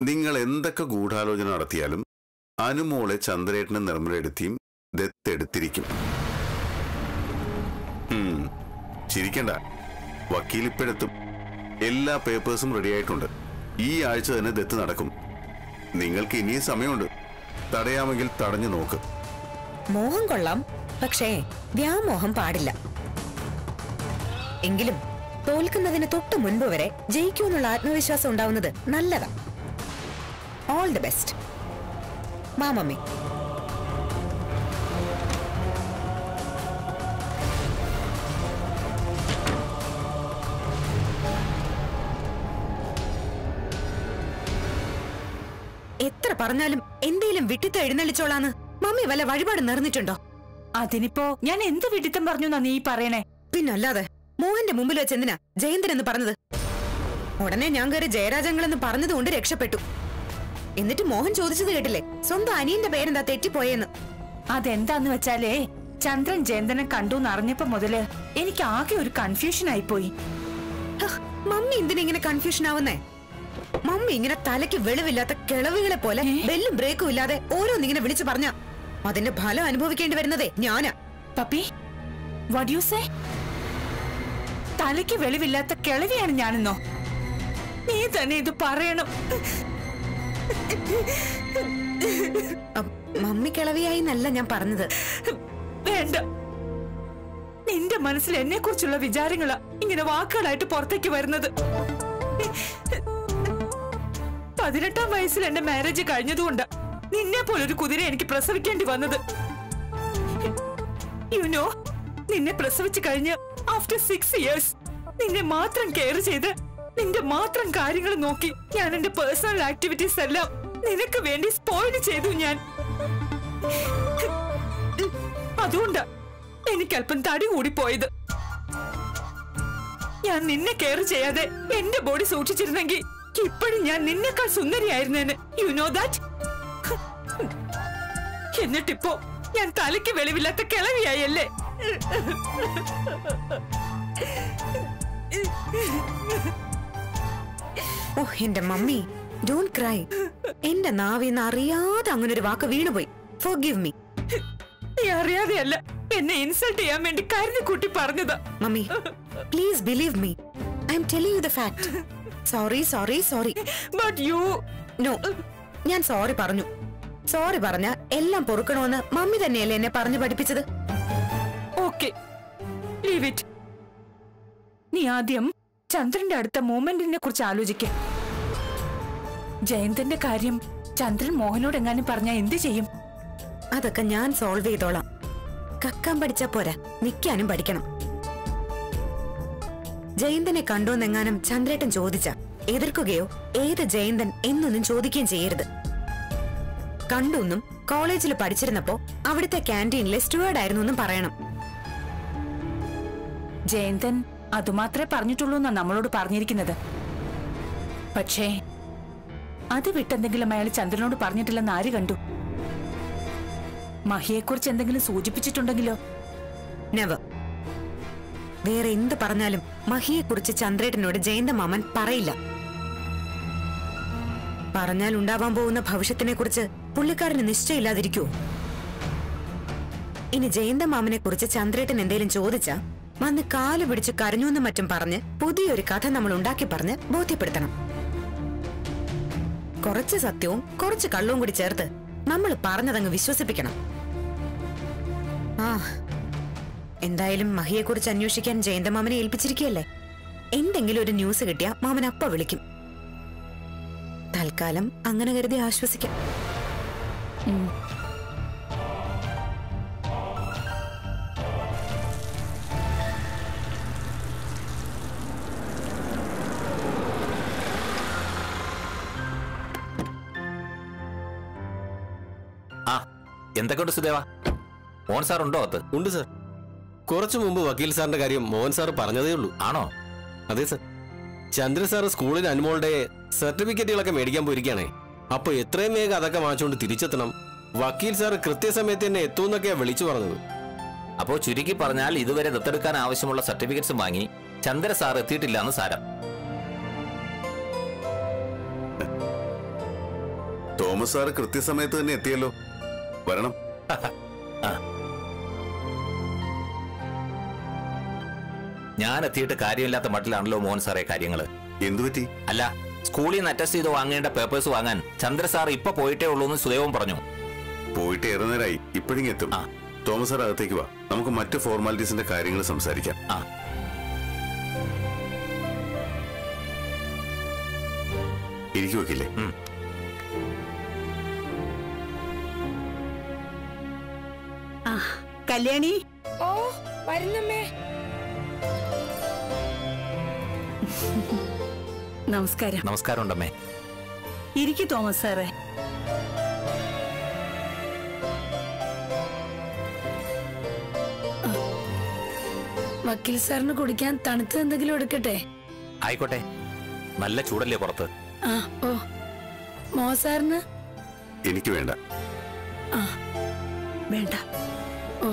നിങ്ങൾ എന്തൊക്കെ ഗൂഢാലോചന നടത്തിയാലും അനുമോളെ ചന്ദ്രേട്ടനും നിർമ്മലെടുത്തിയും ദത്തെടുത്തിരിക്കും ഉം, ചിരിക്കണ്ട വക്കീൽ ഇപ്പോഴെത്തും എല്ലാ പേപ്പേഴ്സും റെഡിയായിട്ടുണ്ട് ഈ ആഴ്ച തന്നെ ദത്ത് നടക്കും നിങ്ങൾക്ക് ഇനിയും സമയമുണ്ട് തടയാമെങ്കിൽ തടഞ്ഞു നോക്ക് മോഹം കൊള്ളാം പക്ഷേ വ്യാമോഹം പാടില്ല എങ്കിലും തോൽക്കുന്നതിന് തൊട്ട് മുൻപ് വരെ ജയിക്കുമെന്നുള്ള ആത്മവിശ്വാസം ഉണ്ടാവുന്നത് നല്ലതാ ഓൾ ദി ബെസ്റ്റ് മാമമ്മി എത്ര പറഞ്ഞാലും എന്തേലും വിട്ടിത്ത് എഴുന്നള്ളിച്ചോളാന്ന് മമ്മി വല്ല വഴിപാട് നേർന്നിട്ടുണ്ടോ അതിനിപ്പോ ഞാൻ എന്ത് വിഡിത്തം പറഞ്ഞു എന്നാ നീ പറയണേ പിന്നല്ലാതെ മോഹന്റെ മുമ്പിൽ വെച്ച് എന്തിനാ ജയന്തൻ എന്ന് പറഞ്ഞത് ഉടനെ ഞാൻ കയറി ജയരാജങ്ങളെന്ന് പറഞ്ഞതുകൊണ്ട് രക്ഷപ്പെട്ടു എന്നിട്ട് മോഹൻ ചോദിച്ചത് കേട്ടില്ലേ സ്വന്തം അനിയന്റെ പേരെന്താ തെറ്റിപ്പോയെന്ന് അതെന്താന്ന് വെച്ചാലേ ചന്ദ്രൻ ജയന്തനെ കണ്ടു എന്നറിഞ്ഞപ്പോ മുതല് എനിക്ക് ആകെ ഒരു കൺഫ്യൂഷൻ ആയിപ്പോയി ഹ, മമ്മി എന്തിനാ ഇങ്ങനെ കൺഫ്യൂഷൻ ആവുന്നേ മമ്മി ഇങ്ങനെ തലയ്ക്ക് വെളിവില്ലാത്ത കിളവുകളെ പോലെ ബെല്ലും ബ്രേക്കും ഇല്ലാതെ ഓരോന്നിങ്ങനെ വിളിച്ചു പറഞ്ഞ അതിന്റെ ഫലം അനുഭവിക്കേണ്ടി വരുന്നതേ ഞാനാ പപ്പി വട് യു സേ തലയ്ക്ക് വെളിവില്ലാത്ത കിളവിയാണ് ഞാനെന്നോ നീ തന്നെ ഇത് പറയണം അ- മമ്മി കിളവിയായി എന്നല്ല ഞാൻ പറഞ്ഞത് വേണ്ട നിന്റെ മനസ്സിൽ എന്നെ കുറിച്ചുള്ള വിചാരങ്ങളാ ഇങ്ങനെ വാക്കുകളായിട്ട് പുറത്തേക്ക് വരുന്നത് പതിനെട്ടാം വയസ്സിൽ എന്റെ മാരേജ് കഴിഞ്ഞതുകൊണ്ട് നിന്നെ പോലൊരു കുതിര എനിക്ക് പ്രസവിക്കേണ്ടി വന്നത് യുനോ നിന്നെ പ്രസവിച്ചു കഴിഞ്ഞ് ആഫ്റ്റർ സിക്സ് ഇയേഴ്സ് നിന്നെ മാത്രം കെയർ ചെയ്ത് നിന്റെ മാത്രം കാര്യങ്ങൾ നോക്കി ഞാൻ എന്റെ പേഴ്സണൽ ആക്ടിവിറ്റീസ് എല്ലാം നിനക്ക് വേണ്ടി സ്പോയിൽ ചെയ്തു ഞാൻ അതുകൊണ്ട് എനിക്ക് അല്പം തടി കൂടിപ്പോയത് ഞാൻ നിന്നെ കെയർ ചെയ്യാതെ എന്റെ ബോഡി സൂക്ഷിച്ചിരുന്നെങ്കിൽ ഇപ്പോഴും ഞാൻ നിന്നെക്കാൾ സുന്ദരിയായിരുന്നേന് യു നോ ദാറ്റ് എന്നിട്ടിപ്പോ ഞാൻ തലയ്ക്ക് വെളിവില്ലാത്ത കിളവിയായല്ലേ ഓ എന്റെ മമ്മി ഡോണ്ട് ക്രൈ എന്റെ നാവിന്ന് അറിയാതെ അങ്ങനെ ഒരു വാക്ക് വീണുപോയി ഫോർ ഗിവ് മീ നീ അറിയാതെയല്ല എന്നെ ഇൻസൾട്ട് ചെയ്യാൻ വേണ്ടി കരുതി കൂട്ടി പറഞ്ഞതാ mummy please believe me I am telling you the fact sorry sorry sorry but you know ഞാൻ സോറി പറഞ്ഞു സോറി പറഞ്ഞ എല്ലാം പൊറുക്കണമെന്ന് മമ്മി തന്നെയല്ലേ എന്നെ പറഞ്ഞു പഠിപ്പിച്ചത് ഓക്കെ ലീവ് ഇറ്റ് നീ ആദ്യം ചന്ദ്രന്റെ അടുത്ത മൂമെന്റിനെ കുറിച്ച് ആലോചിക്ക ജയന്തന്റെ കാര്യം ചന്ദ്രൻ മോഹനോട് എങ്ങാനും പറഞ്ഞാ എന്ത് ചെയ്യും അതൊക്കെ ഞാൻ സോൾവ് ചെയ്തോളാം കക്കാൻ പഠിച്ചാ പോരാ നിൽക്കാനും പഠിക്കണം ജയന്തനെ കണ്ടോന്നെങ്ങാനും ചന്ദ്രേട്ടൻ ചോദിച്ച എതിർക്കുകയോ ഏത് ജയന്തൻ എന്നൊന്നും ചോദിക്കുകയും ചെയ്യരുത് കണ്ടുവെന്നും കോളേജിൽ പഠിച്ചിരുന്നപ്പോ അവിടുത്തെ ക്യാൻറ്റീനിലെ സ്റ്റുവേർഡ് ആയിരുന്നു എന്നും പറയണം ജയന്തൻ അതുമാത്രമേ പറഞ്ഞിട്ടുള്ളൂ എന്നാ നമ്മളോട് പറഞ്ഞിരിക്കുന്നത് പക്ഷേ അത് വിട്ടെന്തെങ്കിലും അയാൾ ചന്ദ്രനോട് പറഞ്ഞിട്ടില്ലെന്ന് ആര് കണ്ടു മഹിയെക്കുറിച്ച് എന്തെങ്കിലും സൂചിപ്പിച്ചിട്ടുണ്ടെങ്കിലോ നെവർ വേറെ എന്ത് പറഞ്ഞാലും മഹിയെക്കുറിച്ച് ചന്ദ്രേട്ടനോട് ജയന്ത മാമൻ പറയില്ല പറഞ്ഞാൽ ഉണ്ടാവാൻ പോകുന്ന ഭവിഷ്യത്തിനെ കുറിച്ച് പുള്ളിക്കാരന് നിശ്ചയമില്ലാതിരിക്കുവോ ഇനി ജയന്ത മാമനെ കുറിച്ച് ചന്ദ്രേട്ടൻ എന്തേലും ചോദിച്ചാ വന്ന് കാല് പിടിച്ച് കരഞ്ഞൂന്നും മറ്റും പറഞ്ഞ് പുതിയൊരു കഥ നമ്മൾ ഉണ്ടാക്കി പറഞ്ഞ് ബോധ്യപ്പെടുത്തണം കുറച്ച് സത്യവും കുറച്ച് കള്ളവും കൂടി ചേർത്ത് നമ്മൾ പറഞ്ഞതങ്ങ് വിശ്വസിപ്പിക്കണം ആ എന്തായാലും മഹിയെക്കുറിച്ച് അന്വേഷിക്കാൻ ജയന്തമാമനെ ഏൽപ്പിച്ചിരിക്കുകയല്ലേ എന്തെങ്കിലും ഒരു ന്യൂസ് കിട്ടിയാ മാമൻ അപ്പ വിളിക്കും തൽക്കാലം അങ്ങനെ കരുതി ആശ്വസിക്കാം ആ എന്തൊക്കെയുണ്ട് സുദേവ മോൻ സാർ ഉണ്ടോ അകത്ത് ഉണ്ട് സർ കുറച്ചു മുമ്പ് വക്കീൽ സാറിന്റെ കാര്യം മോഹൻ സാർ പറഞ്ഞതേ ഉള്ളൂ ആണോ അതെ സർ ചന്ദ്ര സാർ സ്കൂളിൽ അനുമോളുടെ സർട്ടിഫിക്കറ്റുകളൊക്കെ മേടിക്കാൻ പോയിരിക്കുകയാണേ അപ്പൊ എത്രയും വേഗം അതൊക്കെ വാങ്ങിച്ചുകൊണ്ട് തിരിച്ചെത്തണം വക്കീൽ സാർ കൃത്യസമയത്ത് തന്നെ എത്തുമെന്നൊക്കെയാ വിളിച്ചു പറഞ്ഞത് അപ്പോ ചുരുക്കി പറഞ്ഞാൽ ഇതുവരെ ദത്തെടുക്കാൻ ആവശ്യമുള്ള സർട്ടിഫിക്കറ്റ്സും വാങ്ങി ചന്ദ്ര സാർ എത്തിയിട്ടില്ല എന്ന് സാരം തോമസ് സാറ് കൃത്യസമയത്ത് തന്നെ എത്തിയല്ലോ വരണം ഞാൻ എത്തിയിട്ട് കാര്യമില്ലാത്ത മട്ടിലാണല്ലോ മോഹൻ സാറേ കാര്യങ്ങള് എന്തുപറ്റി അല്ല സ്കൂളിൽ നിന്ന് അറ്റസ്റ്റ് ചെയ്ത് വാങ്ങേണ്ട പേപ്പേഴ്സ് വാങ്ങാൻ ചന്ദ്ര സാർ ഇപ്പൊ പോയിട്ടേ ഉള്ളൂ എന്ന് സുദേവൻ പറഞ്ഞു പോയിട്ട് ഏറെ നേരമായി ഇപ്പോഴിങ്ങ് എത്തും ആ. തോമസ് സാർ അകത്തേക്ക് വാ നമുക്ക് മറ്റ് ഫോർമാലിറ്റീസിന്റെ കാര്യങ്ങൾ സംസാരിക്കാം ആ ഇരിക്കു വെക്കില്ലേ ഉം. കല്യാണി ഓ വരുന്നമ്മേ നമസ്കാരം നമസ്കാരം ഉണ്ടമ്മേ ഇരിക്കു തോമസ് സാറേ വക്കീൽ സാറിന് കുടിക്കാൻ തണുത്ത എന്തെങ്കിലും എടുക്കട്ടെ ആയിക്കോട്ടെ നല്ല ചൂടല്ലേ പുറത്ത് ആ ഓ മോ സാറിന് എനിക്ക് വേണ്ട വേണ്ട ഓ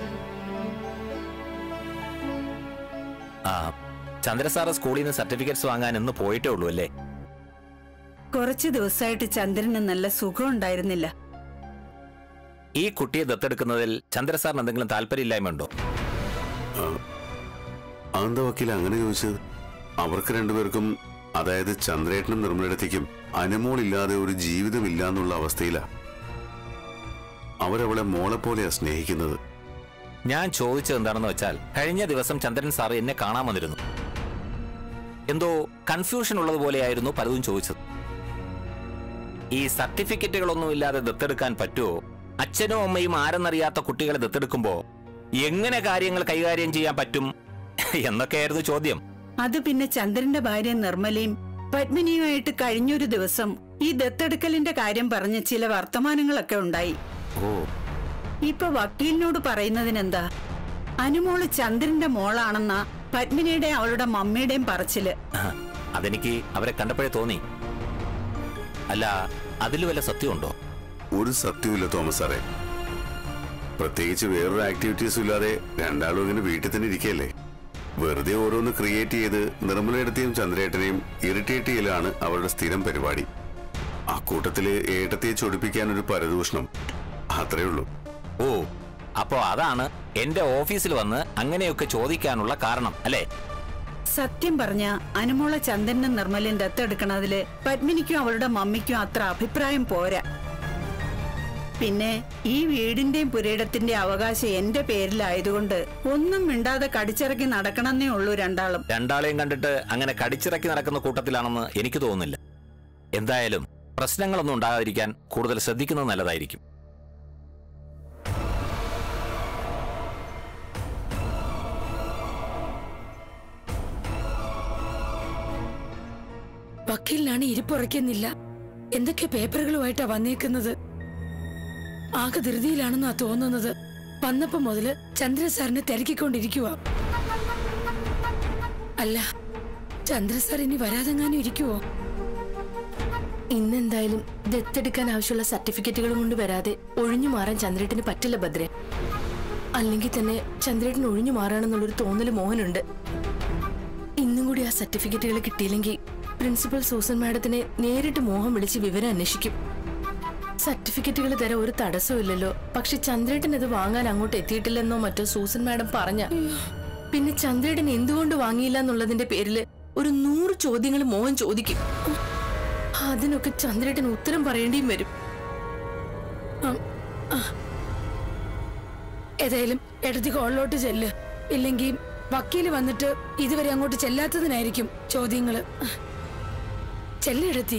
ആ ചന്ദ്ര സാറ് സ്കൂളിൽ നിന്ന് സർട്ടിഫിക്കറ്റ്സ് വാങ്ങാൻ ഇന്ന് പോയിട്ടേ ഉള്ളൂ അല്ലേ കുറച്ചു ദിവസമായിട്ട് ചന്ദ്രന് നല്ല സുഖം ഉണ്ടായിരുന്നില്ല ഈ കുട്ടിയെ ദത്തെടുക്കുന്നതിൽ ചന്ദ്ര സാറിന് എന്തെങ്കിലും താല്പര്യമില്ലായ്മ ഉണ്ടോ അതെന്താ വക്കീൽ അങ്ങനെ ചോദിച്ചത് അവർക്ക് രണ്ടുപേർക്കും അതായത് ചന്ദ്രേട്ടനും നിർമ്മലടത്തേക്കും അനുമോളില്ലാതെ ഒരു ജീവിതമില്ല എന്നുള്ള അവസ്ഥയിലാ അവരവളെ മോളെ പോലെയാ സ്നേഹിക്കുന്നത് ഞാൻ ചോദിച്ചത് എന്താണെന്ന് വെച്ചാൽ കഴിഞ്ഞ ദിവസം ചന്ദ്രൻ സാർ എന്നെ കാണാൻ വന്നിരുന്നു എന്തോ കൺഫ്യൂഷൻ ഉള്ളതുപോലെയായിരുന്നു പലതും ചോദിച്ചത് ഈ സർട്ടിഫിക്കറ്റുകളൊന്നും ഇല്ലാതെ ദത്തെടുക്കാൻ പറ്റുമോ അച്ഛനും അമ്മയും ആരെന്നറിയാത്ത കുട്ടികളെ ദത്തെടുക്കുമ്പോ എങ്ങനെ കാര്യങ്ങൾ കൈകാര്യം ചെയ്യാൻ പറ്റും എന്നൊക്കെയായിരുന്നു ചോദ്യം അത് പിന്നെ ചന്ദ്രന്റെ ഭാര്യ നിർമ്മലയും പത്മിനിയുമായിട്ട് കഴിഞ്ഞൊരു ദിവസം ഈ ദത്തെടുക്കലിന്റെ കാര്യം പറഞ്ഞ് ചില വർത്തമാനങ്ങളൊക്കെ ഉണ്ടായി ഓ ഇപ്പൊ വക്കീലിനോട് പറയുന്നതിനെന്താ അനുമോള് ചന്ദ്രന്റെ മോളാണെന്ന പത്മിനിയുടെ അവളുടെ മമ്മിയുടെയും പറച്ചില് അതെനിക്ക് അവരെ കണ്ടപ്പോഴേ തോന്നി അല്ല അതിൽ വല്ല സത്യമുണ്ടോ ഒരു സത്യവുമില്ല തോമസ് സാറേ പ്രത്യേകിച്ച് വേറൊരു ആക്ടിവിറ്റീസും ഇല്ലാതെ രണ്ടാളും ഇങ്ങനെ വീട്ടിൽ തന്നെ ഇരിക്കല്ലേ വെറുതെ ഓരോന്ന് ക്രിയേറ്റ് ചെയ്ത് നിർമ്മലയിടത്തെയും ചന്ദ്രേട്ടനെയും ഇറിറ്റേറ്റ് ചെയ്യലാണ് അവരുടെ സ്ഥിരം പരിപാടി ആ കൂട്ടത്തില് ഏട്ടത്തെ ചൊടിപ്പിക്കാൻ ഒരു പരദൂഷണം അത്രേ ഉള്ളൂ ഓ അപ്പോ അതാണ് എന്റെ ഓഫീസിൽ വന്ന് അങ്ങനെയൊക്കെ ചോദിക്കാനുള്ള കാരണം അല്ലേ സത്യം പറഞ്ഞ അനുമോള ചന്ദ്രനും നിർമ്മലയും ദത്തെടുക്കണതില് പത്മിനിക്കും അവളുടെ മമ്മിക്കും അത്ര അഭിപ്രായം പോരാ പിന്നെ ഈ വീടിന്റെയും പുരയിടത്തിന്റെ അവകാശം എന്റെ പേരിലായതുകൊണ്ട് ഒന്നും മിണ്ടാതെ കടിച്ചിറക്കി നടക്കണമെന്നേ ഉള്ളൂ രണ്ടാളും രണ്ടാളെയും കണ്ടിട്ട് അങ്ങനെ കടിച്ചിറക്കി നടക്കുന്ന കൂട്ടത്തിലാണെന്ന് എനിക്ക് തോന്നുന്നില്ല എന്തായാലും പ്രശ്നങ്ങളൊന്നും ഉണ്ടാകാതിരിക്കാൻ കൂടുതൽ ശ്രദ്ധിക്കുന്നത് നല്ലതായിരിക്കും വക്കീലിനാണ് ഇരിപ്പുറയ്ക്കുന്നില്ല എന്തൊക്കെ പേപ്പറുകളുമായിട്ടാ വന്നേക്കുന്നത് ആകെ ധൃതിയിലാണെന്നാ തോന്നുന്നത് വന്നപ്പോ മുതല് ചന്ദ്ര സാറിനെ തിരക്കിക്കൊണ്ടിരിക്കുക അല്ല ചന്ദ്ര സാർ ഇനി വരാതെങ്ങാനും ഇരിക്കുവോ ഇന്നെന്തായാലും ദത്തെടുക്കാൻ ആവശ്യമുള്ള സർട്ടിഫിക്കറ്റുകളും കൊണ്ട് വരാതെ ഒഴിഞ്ഞു മാറാൻ ചന്ദ്രേട്ടന് പറ്റില്ല ഭദ്രൻ അല്ലെങ്കിൽ തന്നെ ചന്ദ്രേട്ടൻ ഒഴിഞ്ഞു മാറാണെന്നുള്ളൊരു തോന്നല് മോഹനുണ്ട് ഇന്നും കൂടി ആ സർട്ടിഫിക്കറ്റുകൾ കിട്ടിയില്ലെങ്കിൽ പ്രിൻസിപ്പൽ സൂസൻ മാഡത്തിനെ നേരിട്ട് മോഹൻ വിളിച്ച് വിവരം അന്വേഷിക്കും സർട്ടിഫിക്കറ്റുകൾ തരാൻ ഒരു തടസ്സവും ഇല്ലല്ലോ പക്ഷെ ചന്ദ്രേട്ടൻ അത് വാങ്ങാൻ അങ്ങോട്ട് എത്തിയിട്ടില്ലെന്നോ മറ്റോ സൂസൻ മാഡം പറഞ്ഞ പിന്നെ ചന്ദ്രേട്ടൻ എന്തുകൊണ്ട് വാങ്ങിയില്ല എന്നുള്ളതിന്റെ പേരില് ഒരു നൂറ് ചോദ്യങ്ങൾ മോഹൻ ചോദിക്കും അതിനൊക്കെ ചന്ദ്രേട്ടൻ ഉത്തരം പറയേണ്ടിയും വരും ഏതായാലും ഇടത്തി കോളിലോട്ട് ചെല്ല് ഇല്ലെങ്കിൽ വക്കീല് വന്നിട്ട് ഇതുവരെ അങ്ങോട്ട് ചെല്ലാത്തതിനായിരിക്കും ചോദ്യങ്ങള് ചെല്ലിടത്തി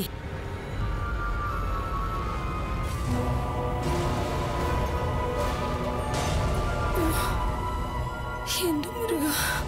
എന്റെ മുരുക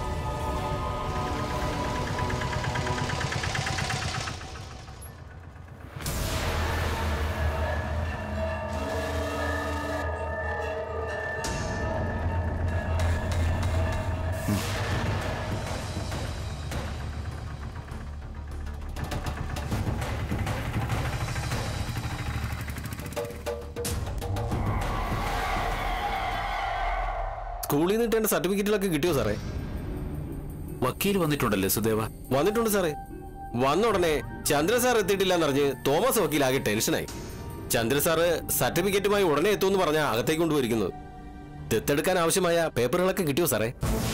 സ്കൂളിൽ നിന്ന് കിട്ടേണ്ട സർട്ടിഫിക്കറ്റുകളൊക്കെ കിട്ടിയോ സാറേ വക്കീൽ വന്നിട്ടുണ്ടല്ലേ സുദേവ വന്നിട്ടുണ്ട് സാറേ വന്ന ഉടനെ ചന്ദ്ര സാർ എത്തിയിട്ടില്ല എന്നറിഞ്ഞ് തോമസ് വക്കീൽ ആകെ ടെൻഷനായി ചന്ദ്ര സാറ് സർട്ടിഫിക്കറ്റുമായി ഉടനെ എത്തുമെന്ന് പറഞ്ഞാ അകത്തേക്ക് കൊണ്ടുപോയിരിക്കുന്നത് ദത്തെടുക്കാൻ ആവശ്യമായ പേപ്പറുകളൊക്കെ കിട്ടിയോ സാറേ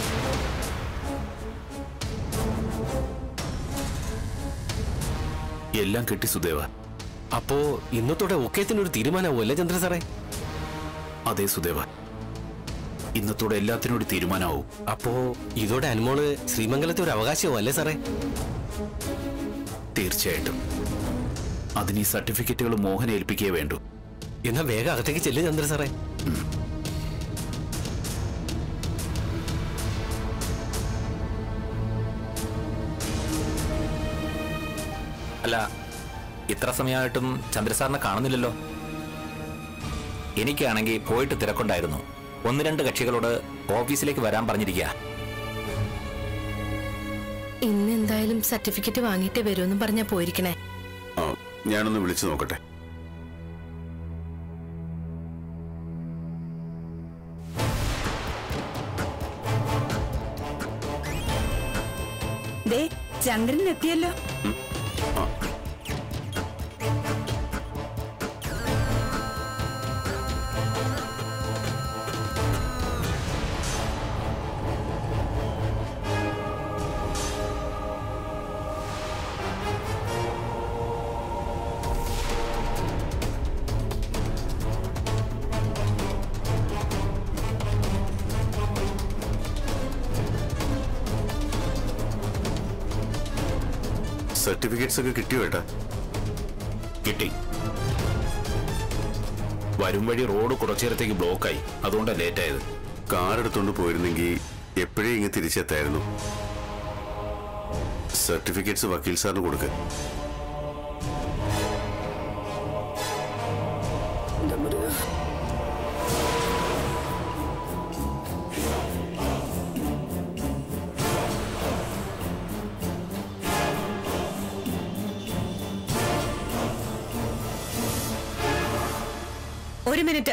എല്ലാം കിട്ടി സുദേവ അപ്പോ ഇന്നത്തോടെ ഒക്കേത്തിനൊരു തീരുമാനമാവുമല്ലേ ചന്ദ്ര സാറേ അതെ സുദേവ ഇന്നത്തോടെ എല്ലാത്തിനും ഒരു തീരുമാനമാവും അപ്പോ ഇതോടെ അനുമോള് ശ്രീമംഗലത്തെ ഒരു അവകാശമാവും അല്ലേ സാറേ തീർച്ചയായിട്ടും അതിന് ഈ സർട്ടിഫിക്കറ്റുകൾ മോഹനെ ഏൽപ്പിക്കേ വേണ്ടൂ എന്നാ വേഗം അകത്തേക്ക് ചെല്ലു ചന്ദ്ര സാറേ അല്ല ഇത്ര സമയമായിട്ടും ചന്ദ്രസാറിനെ കാണുന്നില്ലല്ലോ എനിക്കാണെങ്കിൽ പോയിട്ട് തിരക്കുണ്ടായിരുന്നു ഒന്ന് രണ്ട് കക്ഷികളോട് ഓഫീസിലേക്ക് വരാൻ പറഞ്ഞിരിക്കുക ഇന്ന് എന്തായാലും സർട്ടിഫിക്കറ്റ് വാങ്ങിയിട്ടേ വരുമെന്നും പറഞ്ഞാ പോയിരിക്കണേ ആ ഞാനൊന്ന് വിളിച്ചു നോക്കട്ടെ ദേ ചന്ദ്രൻ എത്തിയല്ലോ സർട്ടിഫിക്കറ്റ്സ് ഒക്കെ കിട്ടിയോ ഏട്ടാ കിട്ടി വരും വഴി റോഡ് കുറച്ചേരത്തേക്ക് ബ്ലോക്കായി അതുകൊണ്ടാണ് ലേറ്റ് ആയത് കാർ എടുത്തോണ്ട് പോയിരുന്നെങ്കിൽ എപ്പോഴേ ഇങ്ങ് തിരിച്ചെത്തായിരുന്നു സർട്ടിഫിക്കറ്റ്സ് വക്കീൽ സാറിന് കൊടുക്ക ഒരു മിനിറ്റ്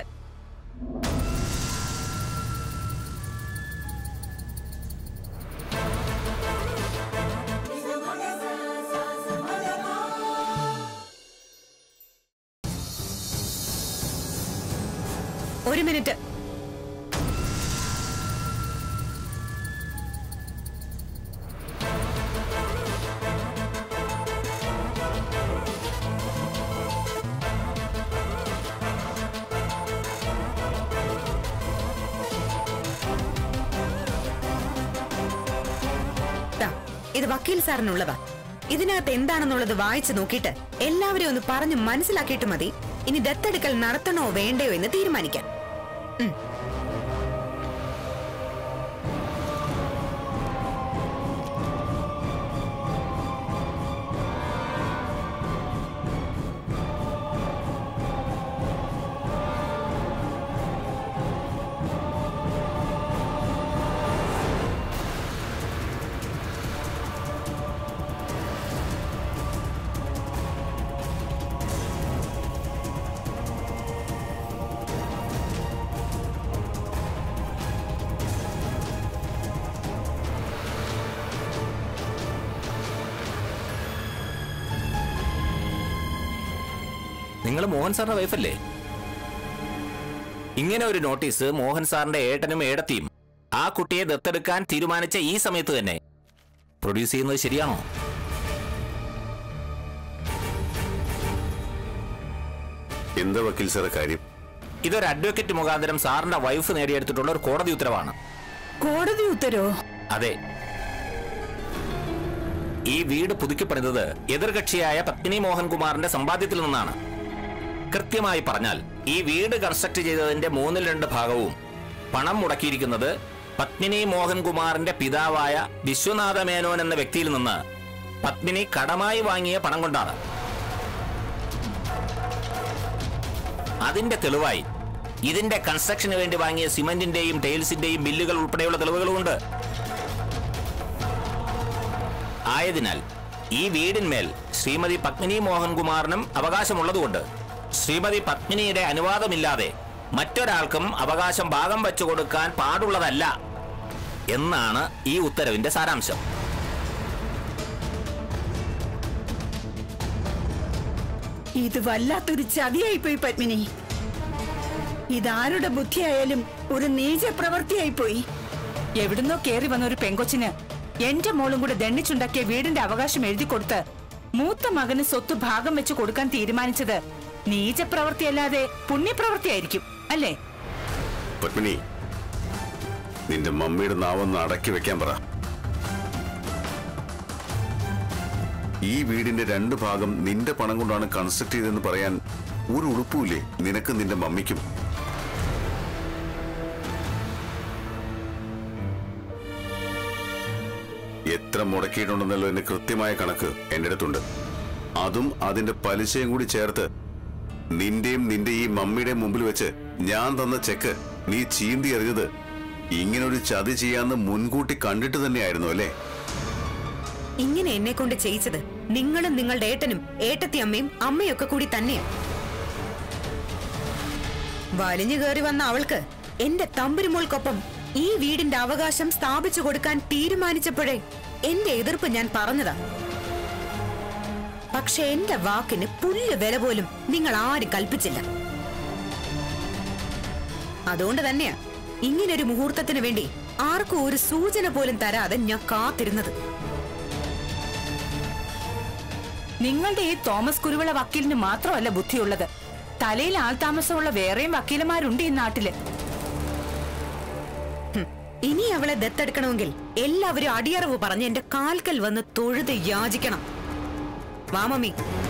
ഒരു മിനിറ്റ് ദാ, ഇത് വക്കീൽ സാറിനുള്ളതാ ഇതിനകത്ത് എന്താണെന്നുള്ളത് വായിച്ചു നോക്കിയിട്ട് എല്ലാവരെയും ഒന്ന് പറഞ്ഞു മനസ്സിലാക്കിയിട്ട് മതി ഇനി ദത്തെടുക്കൽ നടത്തണോ വേണ്ടയോ എന്ന് തീരുമാനിക്കാൻ ഉം. നിങ്ങൾ മോഹൻ സാറിന്റെ വൈഫല്ലേ ഇങ്ങനെ ഒരു നോട്ടീസ് മോഹൻ സാറിന്റെ ഏട്ടനും ഏടത്തിയും ആ കുട്ടിയെ ദത്തെടുക്കാൻ തീരുമാനിച്ച ഈ സമയത്ത് തന്നെ പ്രൊഡ്യൂസ് ചെയ്യുന്നത് ശരിയാണോ എന്താ വക്കീൽ സാറെ കാര്യം ഇതൊരു അഡ്വക്കേറ്റ് മുഖാന്തരം സാറിന്റെ വൈഫ് നേടിയെടുത്തിട്ടുള്ള ഒരു കോടതി ഉത്തരവാണ് കോടതി ഉത്തരോ അതെ ഈ വീട് പുതുക്കിപ്പണിതത് എതിർകക്ഷിയായ പത്മിനി മോഹൻകുമാറിന്റെ സമ്പാദ്യത്തിൽ നിന്നാണ് കൃത്യമായി പറഞ്ഞാൽ ഈ വീട് കൺസ്ട്രക്ട് ചെയ്തതിന്റെ മൂന്നിൽ രണ്ട് ഭാഗവും പണം മുടക്കിയിരിക്കുന്നത് പത്മിനി മോഹൻകുമാറിന്റെ പിതാവായ വിശ്വനാഥ മേനോൻ എന്ന വ്യക്തിയിൽ നിന്ന് പത്മിനി കടമായി വാങ്ങിയ പണം കൊണ്ടാണ് അതിന്റെ തെളിവായി ഇതിന്റെ കൺസ്ട്രക്ഷന് വേണ്ടി വാങ്ങിയ സിമന്റിന്റെയും ടൈൽസിന്റെയും ബില്ലുകൾ ഉൾപ്പെടെയുള്ള തെളിവുകളുമുണ്ട് ആയതിനാൽ ഈ വീടിന്മേൽ ശ്രീമതി പത്മിനി മോഹൻകുമാറിനും അവകാശമുള്ളതുകൊണ്ട് ശ്രീമതി പത്മിനിയുടെ അനുവാദമില്ലാതെ മറ്റൊരാൾക്കും അവകാശം ഭാഗം വെച്ചു കൊടുക്കാൻ പാടുള്ളതല്ല എന്നാണ് ഈ ഉത്തരവിന്റെ സാരാംശം ഇത് വല്ലാത്തൊരു ചതിയായിപ്പോയി പത്മിനി ഇതാരുടെ ബുദ്ധിയായാലും ഒരു നീച പ്രവൃത്തിയായിപ്പോയി എവിടുന്നോ കേറി വന്ന ഒരു പെങ്കൊച്ചിന് എന്റെ മോളും കൂടെ ദണ്ണിച്ചുണ്ടാക്കിയ വീടിന്റെ അവകാശം എഴുതി കൊടുത്ത് മൂത്ത മകന് സ്വത്ത് ഭാഗം വെച്ച് കൊടുക്കാൻ തീരുമാനിച്ചത് നീചപ്രവൃത്തിയല്ലാതെ പുണ്യപ്രവൃത്തിയായിരിക്കും അല്ലേ പത്മിനി നിന്റെ മമ്മിയുടെ നാവൊന്ന് അടക്കി വെക്കാൻ പറ ഈ വീടിന്റെ രണ്ട് ഭാഗം നിന്റെ പണം കൊണ്ടാണ് കൺസ്ട്രക്ട് ചെയ്തതെന്ന് പറയാൻ ഒരു ഉളുപ്പുമില്ലേ നിനക്കും നിന്റെ മമ്മിക്കും എത്ര മുടക്കിയിട്ടുണ്ടെന്നുള്ളതിന്റെ കൃത്യമായ കണക്ക് എന്റെ അടുത്തുണ്ട് അതും അതിന്റെ പലിശയും കൂടി ചേർത്ത് നിന്റെയും നിന്റെ ഈ മമ്മിയുടെയും മുമ്പിൽ വെച്ച് ഞാൻ തന്ന ചെക്ക് നീ ചീന്തി എറിഞ്ഞത് ഇങ്ങനൊരു ചതി ചെയ്യാന്ന് മുൻകൂട്ടി കണ്ടിട്ട് തന്നെയായിരുന്നു അല്ലേ ഇങ്ങനെ എന്നെ കൊണ്ട് ചെയ്യിച്ചത് നിങ്ങളും നിങ്ങളുടെ ഏട്ടനും ഏട്ടത്തി അമ്മയും അമ്മയൊക്കെ കൂടി തന്നെയാ വലിഞ്ഞു കയറി വന്ന അവൾക്ക് എന്റെ തമ്പുരുമോൾക്കൊപ്പം ഈ വീടിന്റെ അവകാശം സ്ഥാപിച്ചു കൊടുക്കാൻ തീരുമാനിച്ചപ്പോഴേ എന്റെ എതിർപ്പ് ഞാൻ പറഞ്ഞതാ പക്ഷെ എന്റെ വാക്കിന് പുല്ല് വില പോലും നിങ്ങൾ ആരും കൽപ്പിച്ചില്ല അതുകൊണ്ട് തന്നെയാ ഇങ്ങനൊരു മുഹൂർത്തത്തിന് വേണ്ടി ആർക്കും ഒരു സൂചന പോലും തരാതെ ഞാൻ കാത്തിരുന്നത് നിങ്ങളുടെ ഈ തോമസ് കുരുവിള വക്കീലിന് മാത്രമല്ല ബുദ്ധിയുള്ളത് തലയിൽ ആൾതാമസമുള്ള വേറെയും വക്കീലന്മാരുണ്ട് ഈ നാട്ടില് ഹും, ഇനി അവളെ ദത്തെടുക്കണമെങ്കിൽ എല്ലാവരും അടിയറവ് പറഞ്ഞ് എന്റെ കാൽക്കൽ വന്ന് തൊഴുത് യാചിക്കണം വാ മമ്മി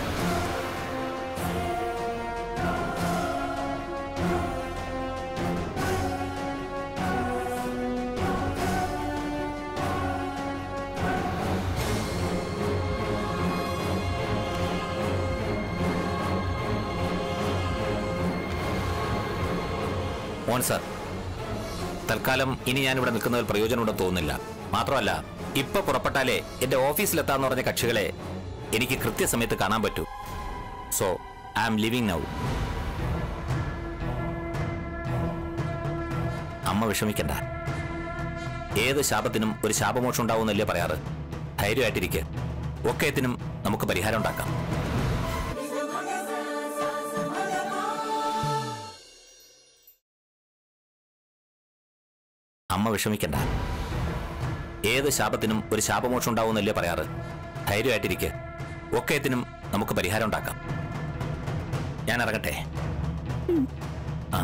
മോൻ സാർ തൽക്കാലം ഇനി ഞാൻ ഇവിടെ നിൽക്കുന്നതിൽ പ്രയോജനമുണ്ടെന്ന് തോന്നുന്നില്ല മാത്രമല്ല ഇപ്പൊ പുറപ്പെട്ടാലേ എന്റെ ഓഫീസിലെത്താന്ന് പറഞ്ഞ കക്ഷികളെ എനിക്ക് കൃത്യസമയത്ത് കാണാൻ പറ്റൂ so I am living now അമ്മ വിഷമിക്കണ്ട ഏത് ശാപത്തിനും ഒരു ശാപമോക്ഷം ഉണ്ടാവുന്നല്ലേ പറയാറ് ധൈര്യമായിട്ടിരിക്കെ ഒക്കെത്തിനും നമുക്ക് പരിഹാരം ഉണ്ടാക്കാം അമ്മ വിഷമിക്കണ്ട ഏത് ശാപത്തിനും ഒരു ശാപമോക്ഷം ഉണ്ടാവുന്നല്ലേ പറയാറ് ധൈര്യമായിട്ടിരിക്കെ ഒക്കെത്തിനും നമുക്ക് പരിഹാരം ഉണ്ടാക്കാം ഞാൻ ഇറങ്ങട്ടെ ആ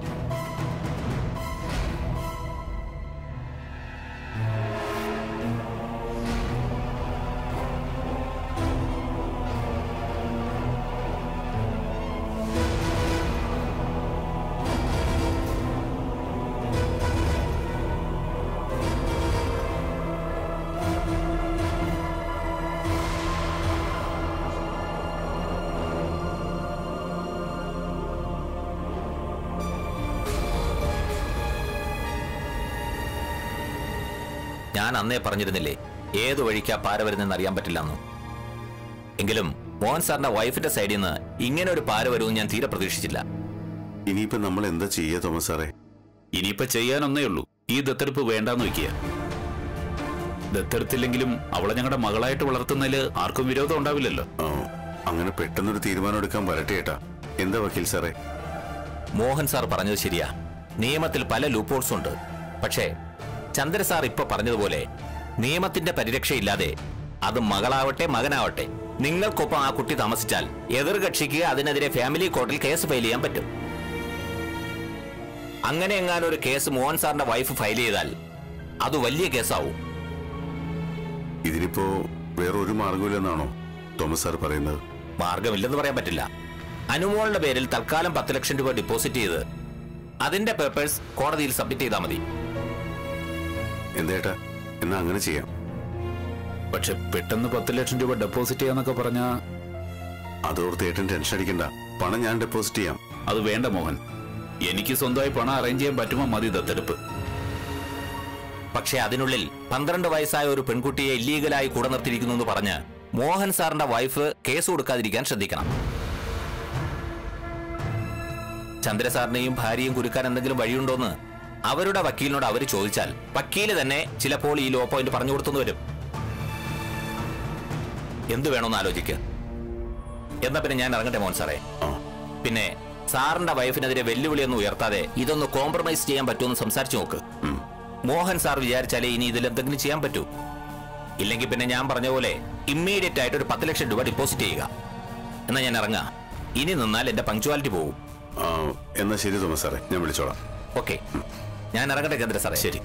ഞാൻ അന്നേ പറഞ്ഞിരുന്നില്ലേ ഏത് വഴിക്കാ പാര വരുന്നെന്ന് അറിയാൻ പറ്റില്ലെന്ന് എങ്കിലും മോഹൻ സാറിന്റെ വൈഫിന്റെ സൈഡിൽ നിന്ന് ഇങ്ങനെ ഒരു പാര വരുമെന്ന് ഞാൻ തീരെ പ്രതീക്ഷിച്ചില്ല ഇനിയിപ്പോ നമ്മൾ എന്താ ചെയ്യാ തോമസ് സാറേ ഇനിയിപ്പോ ചെയ്യാനൊന്നേ ഉള്ളൂ ഈ ദത്തെടുപ്പ് വേണ്ടാന്ന് വെക്കുക ദത്തെടുത്തില്ലെങ്കിലും അവളെ ഞങ്ങളുടെ മകളായിട്ട് വളർത്തുന്നതിൽ ആർക്കും വിരോധം ഉണ്ടാവില്ലല്ലോ ആ, അങ്ങനെ പെട്ടെന്നൊരു തീരുമാനം എടുക്കാൻ വരട്ടെ ഏട്ടാ എന്താ വക്കീൽ സാറേ മോഹൻ സാർ പറഞ്ഞത് ശരിയാ നിയമത്തിൽ പല ലൂപ്പോൾസ് ഉണ്ട് പക്ഷേ ചന്ദ്ര സാർ ഇപ്പൊ പറഞ്ഞതുപോലെ നിയമത്തിന്റെ പരിരക്ഷയില്ലാതെ അത് മകളാവട്ടെ മകനാവട്ടെ നിങ്ങൾക്കൊപ്പം ആ കുട്ടി താമസിച്ചാൽ എതിർകക്ഷിക്ക് അതിനെതിരെ ഫാമിലി കോർട്ടിൽ കേസ് ഫയൽ ചെയ്യാൻ പറ്റും അങ്ങനെ എങ്ങാനും ഒരു കേസ് മോഹൻ സാറിന്റെ വൈഫ് ഫയൽ ചെയ്താൽ അത് വലിയ കേസാവും ഇതിനിപ്പോ വേറൊരു മാർഗമില്ലെന്നാണോ തോമസ് സാർ പറയുന്നത് മാർഗമില്ലെന്ന് പറയാൻ പറ്റില്ല അനുമോളുടെ പേരിൽ തൽക്കാലം പത്ത് ലക്ഷം രൂപ ഡെപ്പോസിറ്റ് ചെയ്ത് അതിന്റെ പേപ്പേഴ്സ് കോടതിയിൽ സബ്മിറ്റ് ചെയ്താൽ മതി എന്തേട്ടാ എന്നാ അങ്ങനെ ചെയ്യാം പക്ഷെ പെട്ടെന്ന് പത്ത് ലക്ഷം രൂപ ഡെപ്പോസിറ്റ് ചെയ്യാന്നൊക്കെ പറഞ്ഞാ അതോർത്ത് ഏട്ടൻ ടെൻഷൻ അടിക്കണ്ട പണം ഞാൻ ഡെപ്പോസിറ്റ് ചെയ്യാം അത് വേണ്ട മോഹൻ എനിക്ക് സ്വന്തമായി പണം അറേഞ്ച് ചെയ്യാൻ പറ്റുമോ മതി ദത്തെടുപ്പ് പക്ഷേ അതിനുള്ളിൽ പന്ത്രണ്ട് വയസ്സായ ഒരു പെൺകുട്ടിയെ ഇല്ലീഗലായി കൂടെ നിർത്തിയിരിക്കുന്നു എന്ന് പറഞ്ഞ് മോഹൻ സാറിന്റെ വൈഫ് കേസ് കൊടുക്കാതിരിക്കാൻ ശ്രദ്ധിക്കണം ചന്ദ്ര സാറിനെയും ഭാര്യയും കുരുക്കാൻ എന്തെങ്കിലും വഴിയുണ്ടോന്ന് അവരുടെ വക്കീലിനോട് അവർ ചോദിച്ചാൽ വക്കീല് തന്നെ ചിലപ്പോൾ ഈ ലോ പോയിന്റ് പറഞ്ഞു കൊടുത്തു വരും എന്തു വേണമെന്ന് ആലോചിക്ക് എന്നാ പിന്നെ ഞാൻ ഇറങ്ങട്ടെ മോൻ സാറേ ആ പിന്നെ സാറിന്റെ വൈഫിനെതിരെ വെല്ലുവിളിയൊന്നും ഉയർത്താതെ ഇതൊന്ന് കോംപ്രമൈസ് ചെയ്യാൻ പറ്റുമെന്ന് സംസാരിച്ചു നോക്ക് മോഹൻ സാർ വിചാരിച്ചാലേ ഇനി ഇതിൽ എന്തെങ്കിലും ചെയ്യാൻ പറ്റൂ ഇല്ലെങ്കിൽ പിന്നെ ഞാൻ പറഞ്ഞ പോലെ ഇമ്മീഡിയറ്റ് ആയിട്ട് ഒരു പത്ത് ലക്ഷം രൂപ ഡിപ്പോസിറ്റ് ചെയ്യുക എന്നാ ഞാൻ ഇറങ്ങാം ഇനി നിന്നാൽ എന്റെ പങ്ക്ച്വാലിറ്റി പോകും ആ, എന്നാ ശരി തോമസ് സാറേ ഞാൻ വിളിച്ചോളാം ഓക്കെ ഞാൻ ഇറങ്ങട്ടെ ചന്ദ്ര സാറേ ശരി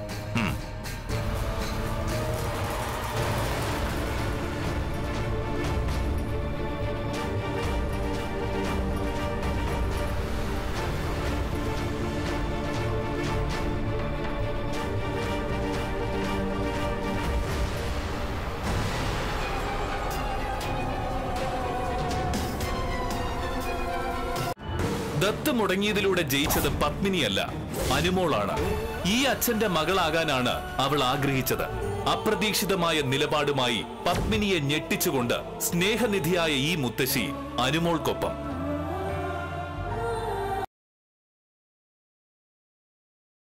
ദത്ത് മുടങ്ങിയതിലൂടെ ജയിച്ചത് പത്മിനിയല്ല അനുമോളാണ് ഈ അച്ഛന്റെ മകളാകാനാണ് അവൾ ആഗ്രഹിച്ചത് അപ്രതീക്ഷിതമായ നിലപാടുമായി പത്മിനിയെ ഞെട്ടിച്ചുകൊണ്ട് സ്നേഹനിധിയായ ഈ മുത്തശ്ശി അനുമോൾക്കൊപ്പം